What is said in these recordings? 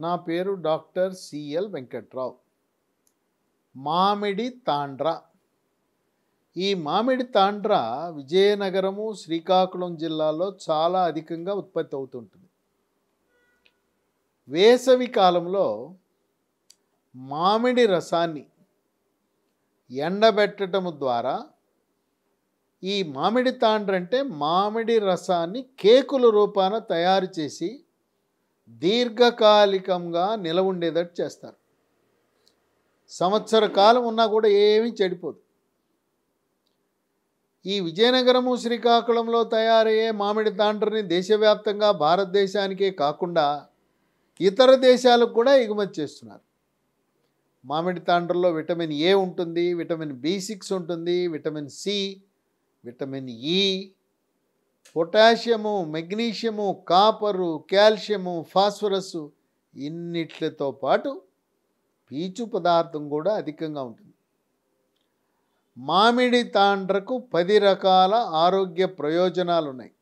నా పేరు doctor CL Venkatrao మామిడి తాండ్ర ఈ మామిడి తాండ్ర విజయనగరము శ్రీకాకుళం జిల్లాలో చాలా అధికంగా ఉత్పత్తి అవుతుంటుంది వేసవి కాలంలో మామిడి రసాన్ని ఎండబెట్టడం ద్వారా ఈ మామిడి తాండ్ర అంటే మామిడి రసాన్ని కేకుల రూపాన తయారు చేసి దీర్ఘకాలికంగా నిలవ ఉండేటట్టు చేస్తారు సంవత్సర కాలం ఉన్నా కూడా ఏమీ చెడిపోదు ఈ విజయనగరము శ్రీకాకుళంలో తయారయ్యే మామిడి తాండ్రని దేశవ్యాప్తంగా భారతదేశానికే కాకుండా ఇతర దేశాలకు కూడా ఎగుమతి చేస్తున్నారు మామిడి తాండ్రలో విటమిన్ ఏ ఉంటుంది విటమిన్ బి సిక్స్ ఉంటుంది vitamin C vitamin E potassium magnesium copper calcium phosphorus ఇన్నిట్లతో పాటు పీచు పదార్థం కూడా అధికంగా ఉంటుంది మామిడి తాండ్రకు పది రకాల ఆరోగ్య ప్రయోజనాలు ఉన్నాయి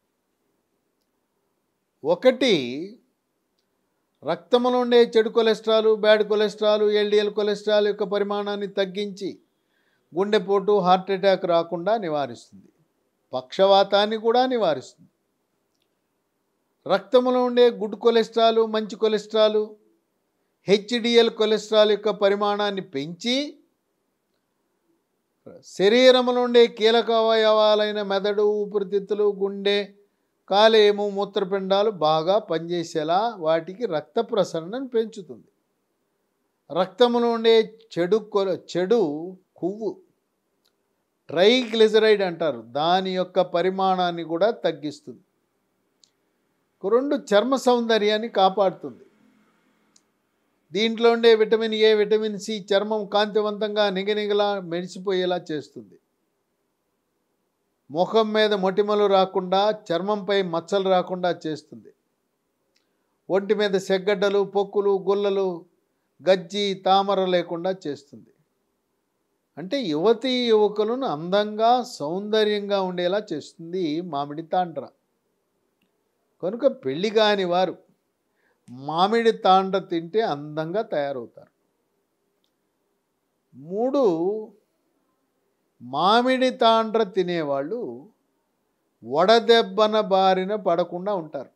ఒకటి రక్తంలో ఉండే చెడు cholesterol bad cholesterol LDL cholesterol యొక్క పరిమాణాన్ని తగ్గించి గుండెపోటు హార్ట్ అటాక్ రాకుండా నివారిస్తుంది పక్షవాతాన్ని కూడా నివారిస్తుంది రక్తంలో ఉండే గుడ్ కొలెస్ట్రాల్ మంచి కొలెస్ట్రాల్ హెచ్డిఎల్ కొలెస్ట్రాల్ యొక్క పరిమాణాన్ని పెంచి శరీరంలో ఉండే కీలక అవయవాలైన మెదడు ఊపిరితిత్తులు గుండె కాలేయము మూత్రపిండాలు బాగా పనిచేసేలా వాటికి రక్త ప్రసరణను పెంచుతుంది రక్తంలో ఉండే చెడు కొల చెడు కొవ్వు ట్రైగ్లిజరైడ్ అంటారు దాని యొక్క పరిమాణాన్ని కూడా తగ్గిస్తుంది రెండు చర్మ సౌందర్యాన్ని కాపాడుతుంది దీంట్లో ఉండే విటమిన్ ఏ విటమిన్ సి చర్మం కాంతివంతంగా నిగనిగలా మెరిసిపోయేలా చేస్తుంది ముఖం మీద మొటిమలు రాకుండా చర్మంపై మచ్చలు రాకుండా చేస్తుంది ఒంటి మీద సెగ్గడ్డలు పొక్కులు గుల్లలు గజ్జి తామర లేకుండా చేస్తుంది అంటే యువతీ యువకులను అందంగా సౌందర్యంగా ఉండేలా చేస్తుంది మామిడి తాండ్ర కనుక పెళ్లి కాని వారు మామిడి తాండ్ర తింటే అందంగా తయారవుతారు మూడు మామిడి తాండ్ర తినేవాళ్ళు వడదెబ్బన బారిన పడకుండా ఉంటారు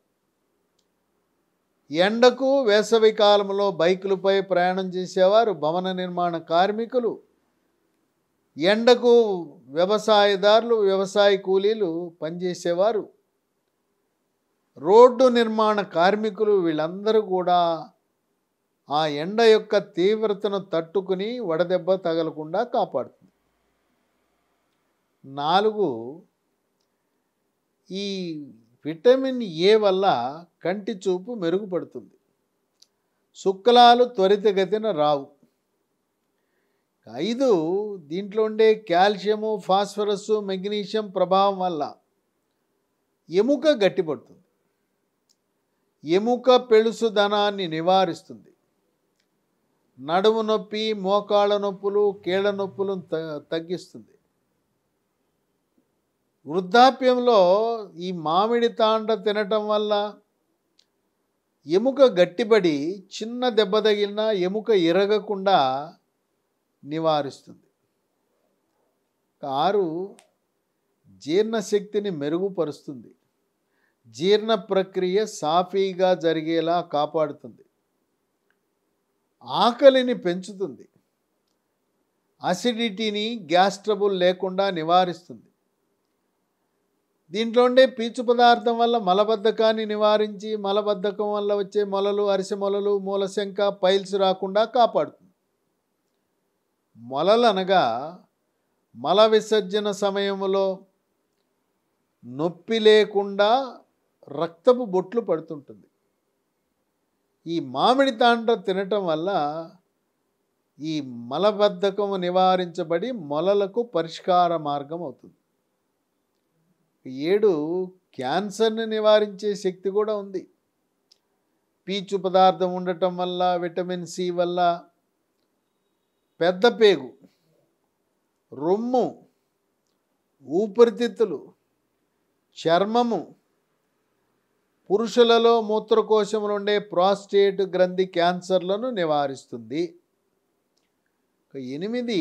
ఎండకు వేసవి కాలంలో బైకులపై ప్రయాణం చేసేవారు భవన నిర్మాణ కార్మికులు ఎండకు వ్యవసాయదారులు వ్యవసాయ కూలీలు పనిచేసేవారు రోడ్డు నిర్మాణ కార్మికులు వీళ్ళందరూ కూడా ఆ ఎండ యొక్క తీవ్రతను తట్టుకుని వడదెబ్బ తగలకుండా కాపాడుతుంది నాలుగు ఈ విటమిన్ ఏ వల్ల కంటి చూపు మెరుగుపడుతుంది శుక్లాలు త్వరితగతిన రావు ఐదు దీంట్లో ఉండే కాల్షియము ఫాస్ఫరస్ మెగ్నీషియం ప్రభావం వల్ల ఎముక గట్టిపడుతుంది ఎముక పెళుసుదనాన్ని నివారిస్తుంది నడుము నొప్పి మోకాళ్ళ నొప్పులు కీళ్ళ నొప్పులను త- తగ్గిస్తుంది వృద్ధాప్యంలో ఈ మామిడి తాండ తినటం వల్ల ఎముక గట్టిపడి చిన్న దెబ్బ తగిలినా ఎముక ఇరగకుండా నివారిస్తుంది ఆరు జీర్ణశక్తిని మెరుగుపరుస్తుంది జీర్ణ ప్రక్రియ సాఫీగా జరిగేలా కాపాడుతుంది ఆకలిని పెంచుతుంది అసిడిటీని గ్యాస్ ట్రబుల్ లేకుండా నివారిస్తుంది దీంట్లో ఉండే పీచు పదార్థం వల్ల మలబద్ధకాన్ని నివారించి మలబద్ధకం వల్ల వచ్చే మొలలు అరిసె మొలలు మూలశంక పైల్స్ రాకుండా కాపాడుతుంది మొలలు అనగా మల విసర్జన సమయంలో నొప్పి లేకుండా రక్తపు బొట్లు పడుతుంటుంది ఈ మామిడి తాండ్ర తినటం వల్ల ఈ మలబద్ధకం నివారించబడి మొలలకు పరిష్కార మార్గం అవుతుంది ఏడు క్యాన్సర్ని నివారించే శక్తి కూడా ఉంది పీచు పదార్థం ఉండటం వల్ల విటమిన్ సి వల్ల పెద్ద పేగు రొమ్ము ఊపిరితిత్తులు చర్మము పురుషులలో మూత్రకోశంలో ఉండే ప్రాస్టేట్ గ్రంథి క్యాన్సర్లను నివారిస్తుంది ఇక ఎనిమిది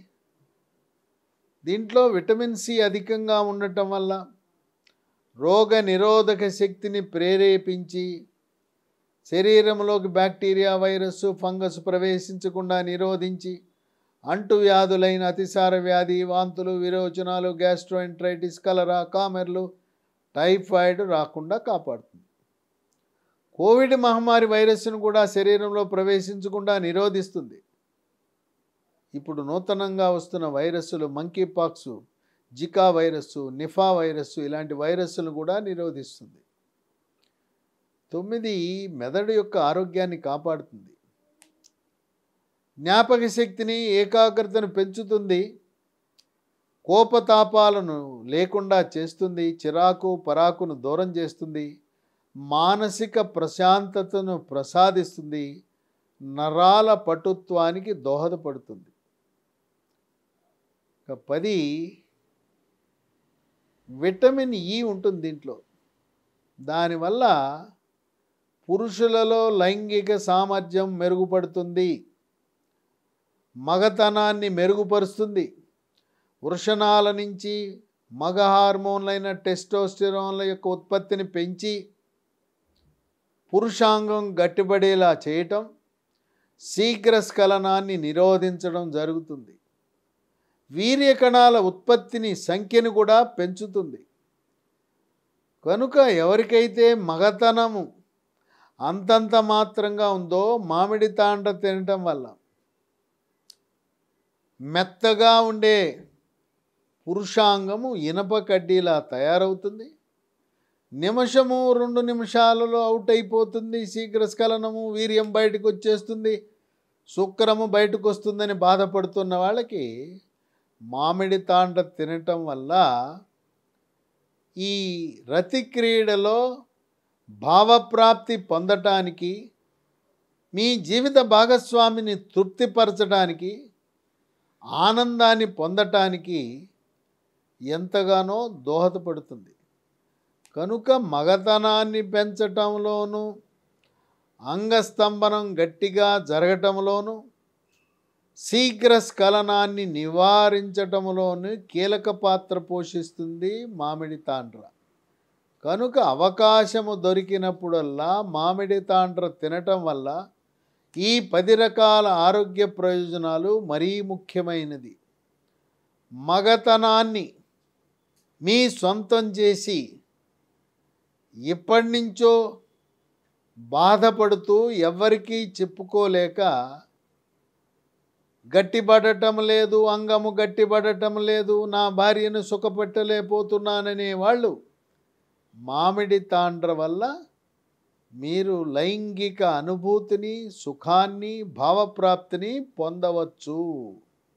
దీంట్లో విటమిన్ సి అధికంగా ఉండటం వల్ల రోగ నిరోధక శక్తిని ప్రేరేపించి శరీరంలోకి బ్యాక్టీరియా వైరస్ ఫంగస్ ప్రవేశించకుండా నిరోధించి అంటువ్యాధులైన అతిసార వ్యాధి వాంతులు విరోచనాలు గ్యాస్ట్రోఎంట్రైటిస్ కలరా కామెర్లు టైఫాయిడ్ రాకుండా కాపాడుతుంది కోవిడ్ మహమ్మారి వైరస్ను కూడా శరీరంలో ప్రవేశించకుండా నిరోధిస్తుంది ఇప్పుడు నూతనంగా వస్తున్న వైరస్సులు monkey pox Zika virus Nipah virus ఇలాంటి వైరస్సులను కూడా నిరోధిస్తుంది తొమ్మిది మెదడు యొక్క ఆరోగ్యాన్ని కాపాడుతుంది జ్ఞాపక శక్తిని ఏకాగ్రతను పెంచుతుంది కోపతాపాలను లేకుండా చేస్తుంది చిరాకు పరాకును దూరం చేస్తుంది మానసిక ప్రశాంతతను ప్రసాదిస్తుంది నరాల పటుత్వానికి దోహదపడుతుంది ఇక పది విటమిన్ ఈ ఉంటుంది దీంట్లో దానివల్ల పురుషులలో లైంగిక సామర్థ్యం మెరుగుపడుతుంది మగతనాన్ని మెరుగుపరుస్తుంది వృషణాల నుంచి మగ హార్మోన్లైన టెస్టోస్టిరోన్ల యొక్క ఉత్పత్తిని పెంచి పురుషాంగం గట్టిపడేలా చేయటం శీఘ్రస్ఖలనాన్ని నిరోధించడం జరుగుతుంది వీర్య కణాల ఉత్పత్తిని సంఖ్యను కూడా పెంచుతుంది కనుక ఎవరికైతే మగతనము అంతంత మాత్రంగా ఉందో మామిడి తాండ తినటం వల్ల మెత్తగా ఉండే పురుషాంగము ఇనప కడ్డీలా తయారవుతుంది నిమిషము రెండు నిమిషాలలో అవుట్ అయిపోతుంది శీఘ్రస్ఖలనము వీర్యం బయటకు వచ్చేస్తుంది శుక్రము బయటకు వస్తుందని బాధపడుతున్న వాళ్ళకి మామిడి తాండ తినటం వల్ల ఈ రతి క్రీడలో భావప్రాప్తి పొందటానికి మీ జీవిత భాగస్వామిని తృప్తిపరచడానికి ఆనందాన్ని పొందటానికి ఎంతగానో దోహదపడుతుంది కనుక మగతనాన్ని పెంచటంలోనూ అంగస్తంభనం గట్టిగా జరగటంలోనూ శీఘ్ర స్ఖలనాన్ని నివారించటంలోనూ కీలక పాత్ర పోషిస్తుంది మామిడి తాండ్ర కనుక అవకాశము దొరికినప్పుడల్లా మామిడి తాండ్ర తినటం వల్ల ఈ పది రకాల ఆరోగ్య ప్రయోజనాలు మరీ ముఖ్యమైనది మగతనాన్ని మీ సొంతం చేసి ఎప్పటి నుంచో బాధపడుతూ ఎవ్వరికీ చెప్పుకోలేక గట్టిపడటం లేదు అంగము గట్టిపడటం లేదు నా భార్యను సుఖపెట్టలేకపోతున్నాననే వాళ్ళు మామిడి తాండ్ర వల్ల మీరు లైంగిక అనుభూతిని సుఖాన్ని భావప్రాప్తిని పొందవచ్చు